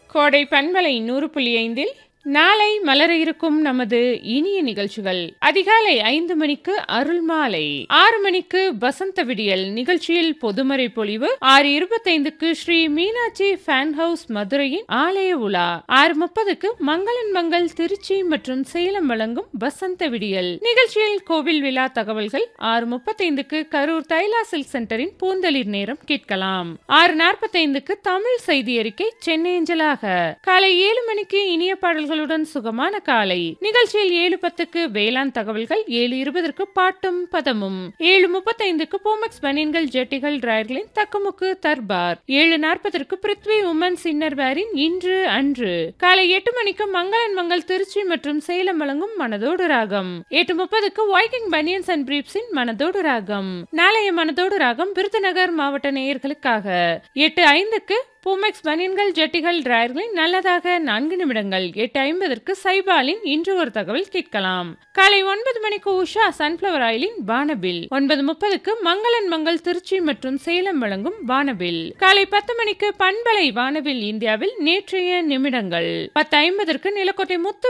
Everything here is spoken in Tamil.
கோடை பண்பலை நூறு புள்ளி ஐந்தில் நாளை மலர இருக்கும் நமது இனிய நிகழ்ச்சிகள் அதிகாலை ஐந்து மணிக்கு அருள் மாலை ஆறு மணிக்கு வசந்த விடியல் நிகழ்ச்சியில் பொதுமறை பொழிவு ஆறு இருபத்தைந்துக்கு ஸ்ரீ மீனாட்சி ஃபேன் ஹவுஸ் மதுரையின் ஆலய உலா ஆறு முப்பதுக்கு மங்களன் மங்கள் திருச்சி மற்றும் சேலம் வழங்கும் வசந்த விடியல் நிகழ்ச்சியில் கோவில் விழா தகவல்கள் ஆறு முப்பத்தைந்துக்கு கரூர் தைலா சில்க் சென்டரின் பூந்தளிர் நேரம் கேட்கலாம் ஆறு நாற்பத்தைந்துக்கு தமிழ் செய்தி அறிக்கை சென்னை அஞ்சலாக காலை ஏழு மணிக்கு இனிய பாடல்களுடன் சுகமான காலை நிகழ்ச்சியில் ஏழு பத்துக்கு வேளாண் தகவல்கள் ஏழு இருபதற்கு பாட்டும் பதமும் ஏழு முப்பத்தைந்துக்கு போமெக்ஸ் பனியன்கள் ஜெட்டிகள் டிராயர்களின் தக்குமுக்கு தர்பார் ஏழு நாற்பதற்கு பிருத்வி உமன்ஸ் இன்னர்வேரின் இன்று அன்று காலை எட்டு மணிக்கு மங்களன் மங்கள் திருச்சி மற்றும் சேலம் வழங்கும் மனதோடு ராகம் எட்டு முப்பதுக்கு வைக்கிங் பனியன்ஸ் அண்ட் பிரீப்ஸின் மனதோடு ராகம் நாளைய மனதோடு ராகம் விருதுநகர் மாவட்ட நேயர்களுக்காக எட்டு ஐந்துக்கு பூமெக்ஸ் பனியன்கள் ஜெட்டிகள் டிராயர்களின் நல்லதாக நான்கு நிமிடங்கள் எட்டு ஐம்பதற்கு சைபாலின் இன்று ஒரு தகவல் கேட்கலாம் காலை ஒன்பது மணிக்கு உஷா சன்ஃபிளவர் ஆயிலின் வானபில் ஒன்பது முப்பதுக்கு மங்களன் மங்கள் திருச்சி மற்றும் சேலம் வழங்கும் வானபில் காலை பத்து மணிக்கு பண்பலை வானவில் இந்தியாவில் நேற்றைய நிமிடங்கள் பத்து ஐம்பதற்கு நிலக்கோட்டை முத்து